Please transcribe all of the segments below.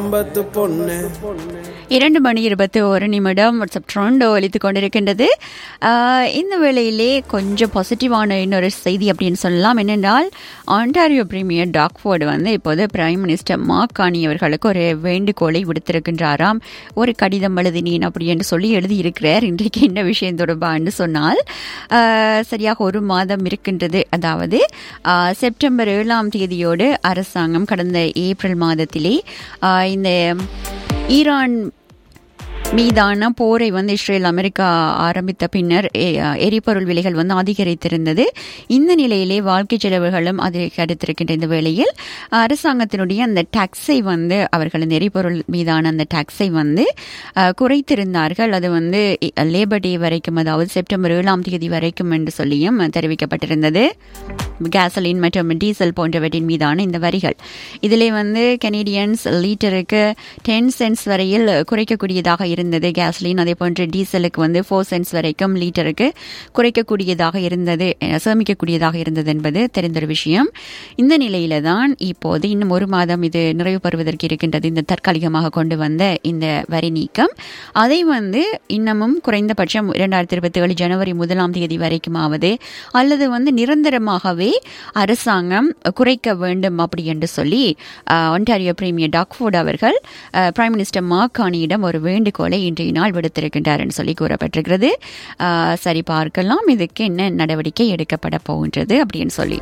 கம்பத்து பொண்ணு இரண்டு மணி இருபத்தி ஒரு நிமிடம் வாட்ஸ்அப் ட்ரெண்ட் ஒலித்து கொண்டிருக்கின்றது ஆஹ் இந்த வேளையிலே கொஞ்சம் பாசிட்டிவான இன்னொரு செய்தி அப்படின்னு சொல்லலாம் என்னென்றால் ஆண்டாரியோ பிரீமியர் டாக்ஃபோர்டு வந்து இப்போது பிரைம் மினிஸ்டர் மார்கானி அவர்களுக்கு ஒரு வேண்டுகோளை விடுத்திருக்கின்றாராம் ஒரு கடிதம் எழுதினேன் அப்படி என்று சொல்லி எழுதியிருக்கிறார் இன்றைக்கு என்ன விஷயம் தொடர்பான்னு சொன்னால் ஆஹ் சரியாக ஒரு மாதம் இருக்கின்றது அதாவது ஆஹ் செப்டம்பர் ஏழாம் தேதியோடு அரசாங்கம் கடந்த ஏப்ரல் மாதத்திலே ஆஹ் இந்த ஈரான் மீதான போரை வந்து இஸ்ரேல் அமெரிக்கா ஆரம்பித்த பின்னர் எ- எரிபொருள் விலைகள் வந்து அதிகரித்திருந்தது இந்த நிலையிலே வாழ்க்கை செலவுகளும் அதிகரித்திருக்கின்ற இந்த வேளையில் அரசாங்கத்தினுடைய அந்த டாக்ஸை வந்து அவர்கள் இந்த எரிபொருள் மீதான அந்த டாக்ஸை வந்து அஹ், குறைத்திருந்தார்கள் அது வந்து லேபர் டே வரைக்கும் அதாவது செப்டம்பர் ஏழாம் தேதி வரைக்கும் என்று சொல்லியும் தெரிவிக்கப்பட்டிருந்தது கேசலின் மற்றும் டீசல் போன்றவற்றின் மீதான இந்த வரிகள் இதிலே வந்து கனேடியன்ஸ் லீட்டருக்கு டென் சென்ட்ஸ் வரையில் குறைக்கக்கூடியதாக இருந்தது கேஸ்லின் அதே போன்று டீசலுக்கு வந்து ஃபோர் சென்ட்ஸ் வரைக்கும் லீட்டருக்கு குறைக்கக்கூடியதாக இருந்தது அஹ், சேமிக்கக்கூடியதாக இருந்தது என்பது தெரிந்த விஷயம் இந்த நிலையில தான் இப்போது இன்னும் ஒரு மாதம் இது நிறைவு பெறுவதற்கு இருக்கின்றது இந்த தற்காலிகமாக கொண்டு வந்த இந்த வரி நீக்கம் அதை வந்து இன்னமும் குறைந்தபட்சம் இரண்டாயிரத்தி இருபத்தி ஏழு ஜனவரி முதலாம் தேதி வரைக்குமாவது அல்லது வந்து நிரந்தரமாகவே அரசாங்கம் குறைக்க வேண்டும் அப்படி என்று சொல்லி அஹ், ஒன்டாரியோ பிரீமியர் டாக்ஃபோர்ட் அவர்கள் அஹ், பிரைம் மினிஸ்டர் மார்கானியிடம் ஒரு வேண்டுகோளை இன்றைய நாள் விடுத்திருக்கின்றார் என்று சொல்லி கூறப்பட்டிருக்கிறது அஹ், சரி பார்க்கலாம் இதுக்கு என்ன நடவடிக்கை எடுக்கப்பட போகின்றது அப்படின்னு சொல்லி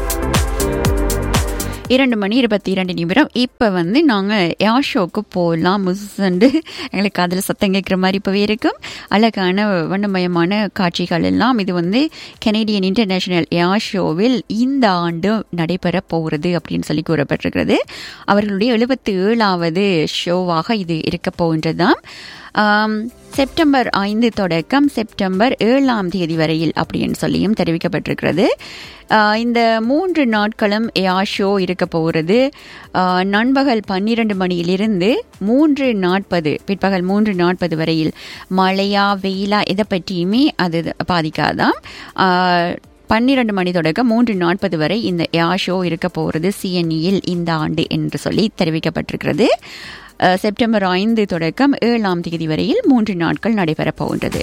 இரண்டு மணி இருபத்தி இரண்டு நிமிடம் இப்போ வந்து நாங்கள் ஏர் ஷோக்கு போகலாம் முசுண்டு எங்களுக்கு அதில் சத்தம் கேட்குற மாதிரி இப்போவே இருக்கும் அழகான வண்ணமயமான காட்சிகள் எல்லாம் இது வந்து கனேடியன் இன்டர்நேஷனல் ஏர் ஷோவில் இந்த ஆண்டு நடைபெற போகிறது அப்படின்னு சொல்லி கூறப்பட்டிருக்கிறது அவர்களுடைய எழுபத்தி ஏழாவது ஷோவாக இது இருக்க போகின்றதாம் ஆம், செப்டம்பர் ஐந்து தொடக்கம் செப்டம்பர் ஏழாம் தேதி வரையில் அப்படின்னு சொல்லியும் தெரிவிக்கப்பட்டிருக்கிறது ஆஹ் இந்த மூன்று நாட்களும் ஏஆ ஷோ இருக்க போகிறது ஆஹ் நண்பகல் பன்னிரண்டு மணியிலிருந்து மூன்று நாற்பது பிற்பகல் மூன்று நாற்பது வரையில் மழையா வெயிலா இதை பற்றியுமே அது பாதிக்காதாம் ஆஹ் பன்னிரண்டு மணி தொடக்கம் மூன்று நாற்பது வரை இந்த ஏஆ ஷோ இருக்க போகிறது சிஎன்இயில் இந்த ஆண்டு என்று சொல்லி தெரிவிக்கப்பட்டிருக்கிறது அஹ், செப்டம்பர் ஐந்து தொடக்கம் ஏழாம் தேதி வரையில் மூன்று நாட்கள் நடைபெறப் போகின்றது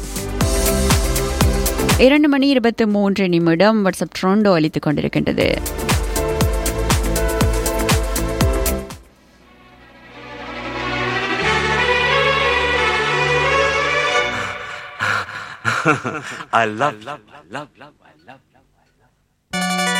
இரண்டு மணி இருபத்தி மூன்று நிமிடம் வாட்ஸ்அப் ட்ரோண்டோ அளித்துக் கொண்டிருக்கின்றது I love, love, love, love.